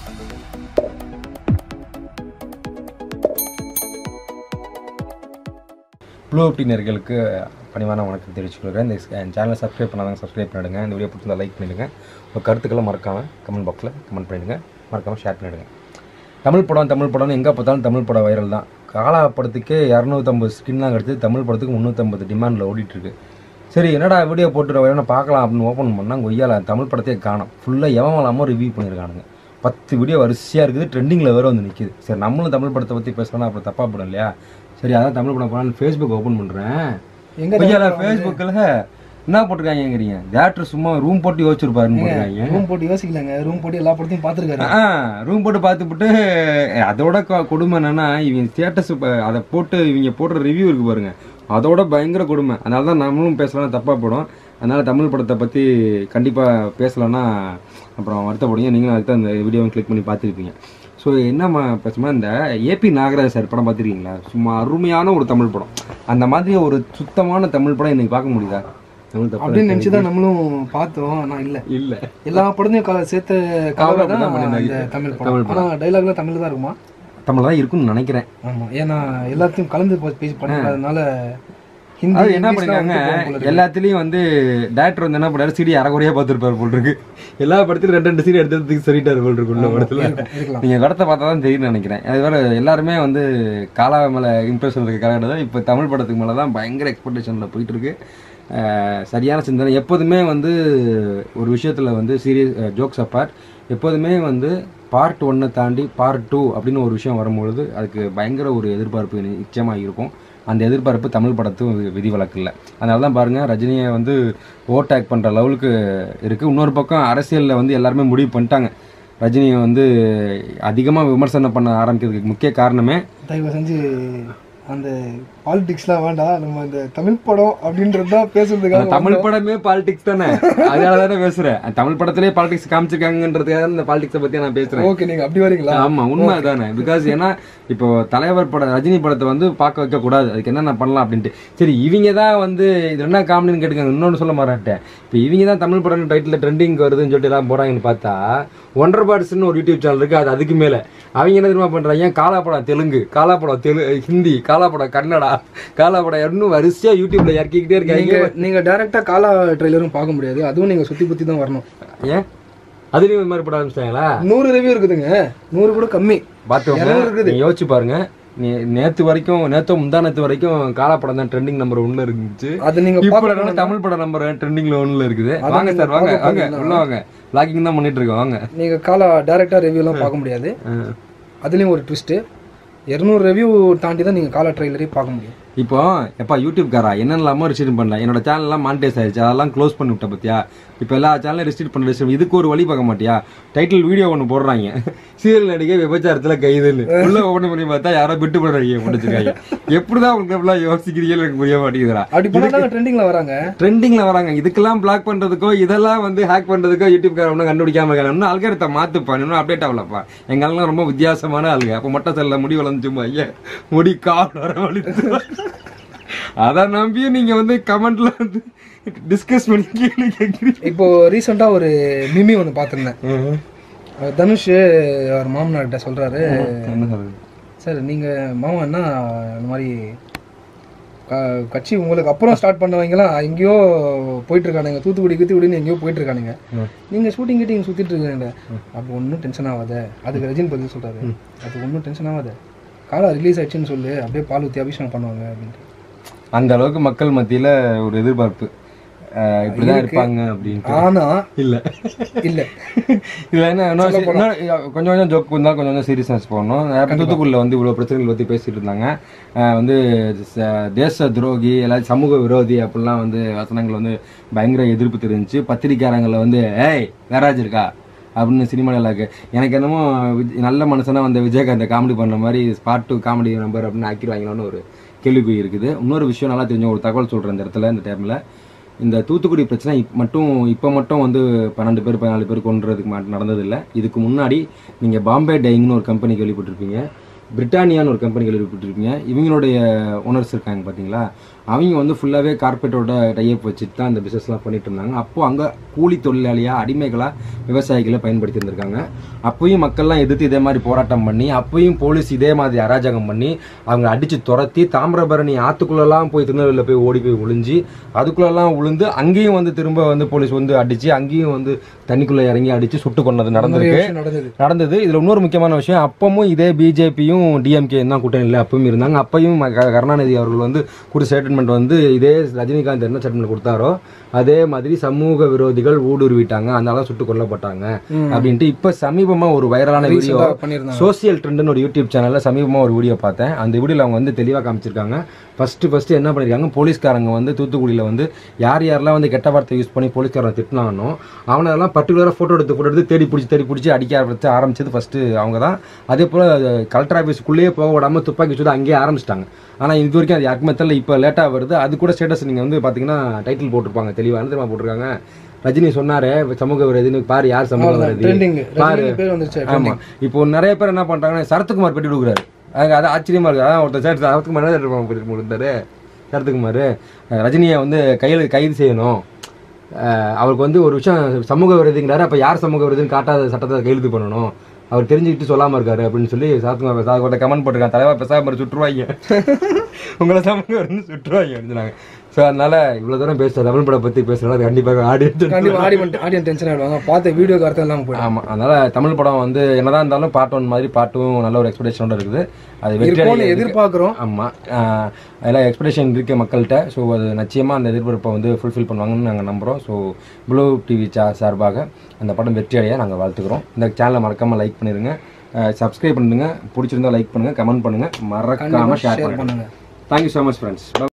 Blue நேர்களுக்கு பணிவான வணக்கம் தெரிவிச்சுக்கிறேன் இந்த சேனலை சப்ஸ்கிரைப் பண்ணாதாங்க சப்ஸ்கிரைப் பண்ணிடுங்க இந்த வீடியோ பிடிச்சிருந்தா லைக் பண்ணிடுங்க உங்கள் கருத்துக்களை மறக்காமல் கமெண்ட் பாக்ஸில் கமெண்ட் பண்ணிடுங்க மறக்காமல் ஷேர் பண்ணிடுங்க தமிழ் படம் தமிழ் படம்னு எங்கே பார்த்தாலும் தமிழ் படம் வைரல் தான் காலா படத்துக்கே இரநூத்தம்பது ஸ்கின்லாம் கிடச்சி தமிழ் படத்துக்கு முந்நூற்றம்பது டிமாண்டில் ஓடிட்டுருக்கு சரி என்னடா வீடியோ போட்டு வேணும் பார்க்கலாம் அப்படின்னு ஓப்பன் பண்ணால் கொய்யால தமிழ் படத்தையே காணும் ஃபுல்லாக எவன் இல்லாமல் ரிவ்யூ பண்ணியிருக்கானுங்க பத்து வீடியோ வரிசையாக இருக்குது ட்ரெண்டிங்கில் வேறு வந்து நிற்கிது சரி நம்மளும் தமிழ் படத்தை பற்றி பேசலாம் அப்புறம் தப்பாக படம் இல்லையா சரி அதான் தமிழ் படம் போகலான்னு ஃபேஸ்புக் ஓப்பன் பண்ணுறேன் எங்க கொய்யால ஃபேஸ்புக்கில் என்ன போட்டிருக்காங்கங்கிறீங்க தேட்டர் சும்மா ரூம் போட்டு யோசிச்சிருப்பாருன்னு போட்டிருக்காங்க ரூம் போட்டு யோசிக்கலங்க ரூம் போட்டு எல்லா படத்தையும் பார்த்துருக்காரு ரூம் போட்டு பார்த்துப்புட்டு அதோட கொ- கொடுமை என்னன்னா இவங்க ஸ்டேட்டஸ் அதை போட்டு இவங்க போடுற ரிவ்யூ இருக்கு பாருங்க அதோட பயங்கர கொடுமை அதனால தான் நம்மளும் பேசலாம் தப்பாக போடும் அதனால தமிழ் படத்தை பற்றி கண்டிப்பாக பேசலாம்னா அப்புறம் வருத்தப்படுங்க நீங்களும் அதுக்கு தான் இந்த வீடியோவை கிளிக் பண்ணி பார்த்துருப்பீங்க ஸோ என்ன பேசுமா இந்த ஏபி நாகராஜ் சார் படம் பார்த்துருக்கீங்களா சும்மா அருமையான ஒரு தமிழ் படம் அந்த மாதிரி ஒரு சுத்தமான தமிழ் படம் இன்னைக்கு பார்க்க முடியுதா தமிழ் தப்பா அப்படின்னு நினைச்சுதான் நம்மளும் பார்த்தோம் ஆனா இல்ல இல்லை எல்லா படத்தையும் கல சேர்த்த கலவை கலவை தான் தான் பண்ணிருந்தாங்க. இந்த தமிழ் தமிழ் படம் ஆனா டைலாக்லாம் தமிழ் தான் இருக்குமா தமிழ் தான் இருக்குன்னு நினைக்கிறேன் ஆமா ஏன்னா எல்லாத்தையும் கலந்து போ- பேசி பண்ணாதனால ஹிந்தி அது என்ன இங்கிலீஷ்லாம் பண்ணிருக்காங்க விட்டு போகும் போல இருக்கு. எல்லாத்துலயும் வந்து டேரக்டர் வந்து என்ன பண்ணாரு சிடி அரைக்குறையா பார்த்துருப்பாரு போல் இருக்கு எல்லா படத்துலயும் ரெண்டு ரெண்டு சீடி எடுத்து சொல்லிட்டாரு போல் இருக்கு உள்ள படத்துல இருக்கும், இருக்கலாம் நீங்க படத்தை பார்த்தா தான் தெரியும்னு நினைக்கிறேன் அது வேற எல்லாருமே வந்து காலா மேல இம்ப்ரெஷன் இருக்க காலகட்டம் இப்போ தமிழ் படத்துக்கு மேல தான் பயங்கர எக்ஸ்பெக்டேஷன்ல போயிட்டு இருக்கு அஹ் சரியான சிந்தனை எப்போதுமே வந்து ஒரு விஷயத்துல வந்து சீரியஸ் ஜோக்ஸ் அப்பார்ட் எப்போதுமே வந்து பார்ட் ஒன்னை தாண்டி பார்ட் டூ அப்படின்னு ஒரு விஷயம் வரும்பொழுது அதுக்கு பயங்கர ஒரு எதிர்பார்ப்பு நிச்சயமாக இருக்கும் அந்த எதிர்பார்ப்பு தமிழ் படத்தும் வி- விதிவிலக்கு இல்லை அதனால தான் பாருங்கள் ரஜினியை வந்து ஓவர்டேக் பண்ணுற லெவலுக்கு இருக்குது இன்னொரு பக்கம் அரசியலில் வந்து எல்லாருமே முடிவு பண்ணிட்டாங்க ரஜினியை வந்து அதிகமாக விமர்சனம் பண்ண ஆரம்பிக்கிறதுக்கு முக்கிய காரணமே தயவு செஞ்சு அந்த பாலிடிக்ஸ்லாம் வேண்டாம் நம்ம இந்த தமிழ் படம் அப்படின்றது தான் பேசுறதுக்காக தமிழ் படமே பாலிடிக்ஸ் தானே அதனால தானே பேசுகிறேன் தமிழ் படத்திலே பாலிடிக்ஸ் காமிச்சிருக்காங்கன்றதுக்காக இந்த பாலிடிக்ஸை பற்றி நான் பேசுகிறேன் ஓகே நீங்க அப்படி வரீங்களா ஆமா உண்மை தானே பிகாஸ் ஏன்னா இப்போ தலைவர் படம் ரஜினி படத்தை வந்து பார்க்க வைக்க கூடாது அதுக்கு என்னென்ன பண்ணலாம் அப்படின்ட்டு சரி இவங்க தான் வந்து இது என்ன காமெடின்னு கேட்டுக்காங்க இன்னொன்று சொல்ல மாட்டேன் இப்போ இவங்க தான் தமிழ் படம் டைட்டில் ட்ரெண்டிங் வருதுன்னு சொல்லிட்டு எல்லாம் போறாங்கன்னு பார்த்தா ஒன்றரை பாட்ஸ்னு ஒரு யூடியூப் சேனல் இருக்கு அது அதுக்கு மேல அவங்க என்ன தெரியுமா பண்றாங்க காலா படம் தெலுங்கு காலா படம் தெலு ஹிந்தி காலா படம் கன்னடா காலா படம் இன்னும் வரிசையா யூடியூப்ல இறக்கிக்கிட்டே நீங்க இருக்காங்க நீங்க டைரக்டா காலா ட்ரெய்லரும் பார்க்க முடியாது அதுவும் நீங்க சுத்தி புத்தி தான் வரணும் ஏன் அதுலயும் இது மாதிரி படம் ஆரம்பிச்சிட்டாங்களா நூறு ரிவ்யூ இருக்குதுங்க நூறு கூட கம்மி பார்த்துக்கோங்க இருநூறு இருக்குது. நீங்க யோசிச்சு பாருங்க நீ நேத்து வரைக்கும் நேத்தோ முந்தா நேத்து வரைக்கும் காலா படம் தான் ட்ரெண்டிங் நம்பர் ஒன்னு இருந்துச்சு அது நீங்க இப்போ பார்க்க என்னன்னா தமிழ் படம் நம்பர் ட்ரெண்டிங்ல ஒன்னுல இருக்குது அதான் வாங்க நீங்க சார் வாங்க பார்க்க வாங்க போறீங்களா? உள்ள வாங்க லாகிங் தான் பண்ணிட்டு இருக்கோம் வாங்க நீங்க காலா டைரக்டா ரிவ்யூலாம் பார்க்க முடியாது அஹ். அதுலயும் ஒரு ட்விஸ்ட் இருநூறு ரிவ்யூ தாண்டி தான் நீங்க காலா ட்ரெய்லரே பார்க்க முடியும் இப்போ எப்பா யூடியூப்காரா என்னென்னலாமோ ரிஸ்ட்ரிக்ட் பண்ணல என்னோட சேனல்லாம் மானிட்டைஸ் ஆயிடுச்சு அதெல்லாம் க்ளோஸ் பண்ணி விட்ட பத்தியா இப்போ எல்லா சேனலும் ரெஸ்ட்ரிக்ட் பண்ண ரெஸ்ட்ரிக்ட் இதுக்கு ஒரு வழி பார்க்க மாட்டியா டைட்டில் வீடியோ ஒன்று போடுறாங்க சீரியல் நடிகை விபச்சாரத்தில் கைதுன்னு உள்ள ஓப்பன் பண்ணி பார்த்தா யாரோ விட்டு போடுறாங்க முடிச்சிருக்காங்க எப்படிதான் உங்களுக்கு எப்படிலாம் யோசிக்கிறீங்கன்னு எனக்கு புரிய மாட்டேங்குதுடா அப்படி பண்ணா ட்ரெண்டிங்ல வராங்க ட்ரெண்டிங்ல வராங்க இதுக்கெல்லாம் பிளாக் பண்றதுக்கோ இதெல்லாம் வந்து ஹேக் பண்றதுக்கோ யூடியூப் கார ஒன்றும் கண்டுபிடிக்காம இருக்காங்க இன்னும் அல்காரத்தை மாத்துப்பா இன்னும் அப்டேட் ஆகலப்பா எங்கெல்லாம் ரொம்ப வித்தியாசமான ஆளுங்க அப்போ மொட்டை செல்ல முடி வளர்ந்துச்சுமா ஐயா முடி கால் வர வலிச்சு அதை நம்பியும் நீங்க வந்து கமெண்ட்ல வந்து டிஸ்கஸ் பண்ணி கேள்வி கேட்குறீங்க இப்போ ரீசெண்டா ஒரு மிமி ஒன்று பார்த்துருந்தேன் அவர் தனுஷ் அவர் மாமனார்கிட்ட சொல்றாரு என்ன சொல்றது சார் நீங்க மாமா என்ன இந்த மாதிரி க- கட்சி உங்களுக்கு அப்புறம் ஸ்டார்ட் பண்ணவங்கலாம் எங்கேயோ போயிட்டு இருக்கானுங்க தூத்துக்குடி தூத்துக்குடின்னு எங்கேயோ போயிட்டு இருக்கானுங்க நீங்க ஷூட்டிங் கிட்டிங் சுத்திட்டு இருக்கீங்க அப்போ ஒன்றும் டென்ஷன் ஆகாத அதுக்கு ரஜினி பதில் சொல்றாரு அது ஒன்றும் டென்ஷன் ஆகாத காலா ரிலீஸ் ஆயிடுச்சுன்னு சொல்லு அப்படியே பால் ஊற்றி அபிஷேகம் பண்ணுவாங்க அப்படின்ட்டு அந்த அளவுக்கு மக்கள் மத்தியில ஒரு எதிர்பார்ப்பு அஹ் இப்படிதான் இருப்பாங்க அப்படின்ட்டு ஆனா இல்ல இல்ல இதுல என்ன இன்னொரு சி- இன்னொரு கொஞ்சம் கொஞ்சம் ஜோக் இருந்தால் கொஞ்சம் கொஞ்சம் சீரியஸ்னஸ் போகணும் தூத்துக்குடியில் வந்து இவ்வளோ பிரச்சனைகள் பற்றி பேசிட்டு இருந்தாங்க அஹ் வந்து ச- தேச துரோகி எல்லாரும் சமூக விரோதி அப்படிலாம் வந்து வசனங்கள் வந்து பயங்கர எதிர்ப்பு தெரிஞ்சுச்சு பத்திரிக்கையாளங்களை வந்து ஏய் வேறாஜ் இருக்கா அப்படின்னு சினிமாவில் இருக்கு எனக்கு என்னமோ விஜய்- நல்ல மனுஷனா வந்த விஜயகாந்த் காமெடி பண்ண மாதிரி ஸ்பாட் டூ காமெடி நம்பர் அப்படின்னு ஆக்கிடுவாங்களான்னு ஒரு கேள்விக்குறி இருக்குது இன்னொரு விஷயம் நல்லா தெரிஞ்ச ஒரு தகவல் சொல்கிறேன் இந்த இடத்துல இந்த டைமில் இந்த தூத்துக்குடி பிரச்சனை இப் மட்டும் இப்போ மட்டும் வந்து பன்னெண்டு பேர் பதினாலு பேர் கொன்றதுக்கு மாட் நடந்ததில்லை இதுக்கு முன்னாடி நீங்கள் பாம்பே டைங்னு ஒரு கம்பெனி கேள்விப்பட்டிருப்பீங்க பிரிட்டானியான்னு ஒரு கம்பெனி கேள்விப்பட்டிருப்பீங்க இவங்களுடைய ஓனர்ஸ் இருக்காங்க பார்த்தீங்களா அவங்க வந்து ஃபுல்லாகவே கார்பரேட்டோட டைப் வச்சுட்டு தான் இந்த பிஸ்னஸ்லாம் பண்ணிட்டு இருந்தாங்க அப்போது அங்கே கூலி தொழிலாளியாக அடிமைகளாக விவசாயிகளை பயன்படுத்தி இருந்திருக்காங்க அப்போயும் மக்கள்லாம் எதிர்த்து இதே மாதிரி போராட்டம் பண்ணி அப்போயும் போலீஸ் இதே மாதிரி அராஜகம் பண்ணி அவங்க அடித்து துரத்தி தாமிரபரணி ஆற்றுக்குள்ளெல்லாம் போய் திருநெல்வேலியில் போய் ஓடி போய் ஒளிஞ்சு அதுக்குள்ளெல்லாம் விழுந்து அங்கேயும் வந்து திரும்ப வந்து போலீஸ் வந்து அடித்து அங்கேயும் வந்து தண்ணிக்குள்ளே இறங்கி அடித்து சுட்டு கொண்டது நிறைய நடந்திருக்கு விஷயம் நடந்தது நடந்தது இதுல இன்னொரு முக்கியமான விஷயம் அப்பவும் இதே பிஜேபியும் டிஎம்கே தான் கூட்டணியில் அப்பவும் இருந்தாங்க அப்பயும் ம- க- கருணாநிதி அவர்கள் வந்து கொடுத்த ஸ்டேட்மெண்ட் வந்து இதே ரஜினிகாந்த் என்ன ஸ்டேட்மெண்ட் கொடுத்தாரோ அதே மாதிரி சமூக விரோதிகள் ஊடுருவிட்டாங்க அதனால சுட்டு கொல்லப்பட்டாங்க ம். அப்படின்ட்டு இப்ப சமீபமா ஒரு வைரலான வீடியோ Recent ஆ பண்ணியிருந்தாங்க சோசியல் ட்ரெண்ட்னு ஒரு யூடியூப் சேனல்ல சமீபமா ஒரு வீடியோ பார்த்தேன் அந்த வீடியோல அவங்க வந்து தெளிவா காமிச்சிருக்காங்க ஃபர்ஸ்ட் ஃபர்ஸ்ட் என்ன பண்ணிருக்காங்க போலீஸ்காரங்க வந்து தூத்துக்குடியில வந்து யார் யாரெல்லாம் வந்து கெட்ட வார்த்தை யூஸ் பண்ணி போலீஸ்காரங்க திட்டினானோ அவனெல்லாம் பர்டிகுலராக ஃபோட்டோ எடுத்து ஃபோட்டோ எடுத்து தேடி பிடிச்சி தேடி பிடிச்சி அடிக்க ஆரம்பிச்சு ஆரம்பிச்சது ஃபர்ஸ்ட் அவங்க தான் அதே போல் கலெக்டர் ஆஃபீஸ்க்குள்ளேயே போக விடாம துப்பாக்கி சூடு அங்கேயே ஆரம்பிச்சிட்டாங்க ஆனால் இது வரைக்கும் அது யாருக்குமே தெரியல இப்போ லேட்டாக வருது அது கூட ஸ்டேட்டஸ் நீங்கள் வந்து பார்த்தீங்கன்னா டைட்டில் போட்டிருப்பாங்க தெளிவாக என்ன தெரியுமா போட்டிருக்காங்க ரஜினி சொன்னாரு சமூக விரோதின்னு பாரு யார் சமூக விரோதி ட்ரெண்டிங் பாரு. ரஜினி பேர் வந்துருச்சு ஆமா இப்போ நிறைய பேர் என்ன பண்றாங்கன்னா சரத்குமார் பெட்டி கொடுக்குறாரு அது அது ஆச்சரியமா இருக்கு அதான் ஒருத்தர் சார் சரத்குமார் என்ன தெரியுமா பெட்டி கொடுத்தாரு சரத்குமார் அஹ் ரஜினியை வந்து கையில் கைது செய்யணும் அஹ் அவருக்கு வந்து ஒரு விஷயம் சமூக விரோதிங்கிறாரு அப்ப யார் சமூக விரோதின்னு காட்டாத சட்டத்தை கையெழுத்து பண்ணணும் அவர் தெரிஞ்சுக்கிட்டு சொல்லாம இருக்காரு அப்படின்னு சொல்லி சரத்குமார் சார் ஒருத்தர் கமெண்ட் போட்டிருக்காங்க தலைவா பேசாம இரு, சுட்டுருவாங்க உங்களை சமூக விரோதி சுட்டுருவாங்க அப்படின்னு சொன்னாங்க ஸோ அதனால இவ்வளவு தூரம் பேசுற தமிழ் படம் பத்தி பேசுறதுனால அது கண்டிப்பாக ஆடியன்ஸ் கண்டிப்பா ஆடியன்ஸ் ஆடியன்ஸ் டென்ஷன் ஆயிடுவாங்க பார்த்த வீடியோக்கு அர்த்தம் இல்லாம போயிடும் ஆமா அதனால தமிழ் படம் வந்து என்னதான் இருந்தாலும் பார்ட் ஒன் மாதிரி பார்ட்டும் நல்ல ஒரு எக்ஸ்பெக்டேஷனோட இருக்குது அது வெற்றி இருக்கும்னு அடைய- எதிர்பார்க்கிறோம் ஆமா ஆஹ் அதெல்லாம் எக்ஸ்பெக்டேஷன் இருக்கு மக்கள்கிட்ட ஸோ அது நிச்சயமா அந்த எதிர்பார்ப்பை வந்து ஃபுல்ஃபில் பண்ணுவாங்கன்னு நாங்கள் நம்புறோம் ஸோ ப்ளூ டிவி சா சார்பாக அந்த படம் வெற்றி அடைய நாங்கள் வாழ்த்துக்கிறோம் இந்த சேனலை மறக்காம லைக் பண்ணிருங்க சப்ஸ்கிரைப் பண்ணுங்க பிடிச்சிருந்தா லைக் பண்ணுங்க கமெண்ட் பண்ணுங்க மறக்காம ஷேர் ஷேர் பண்ணுங்க பண்ணுங்க தேங்க்யூ ஸோ மச் ஃப்ரெண்ட்ஸ்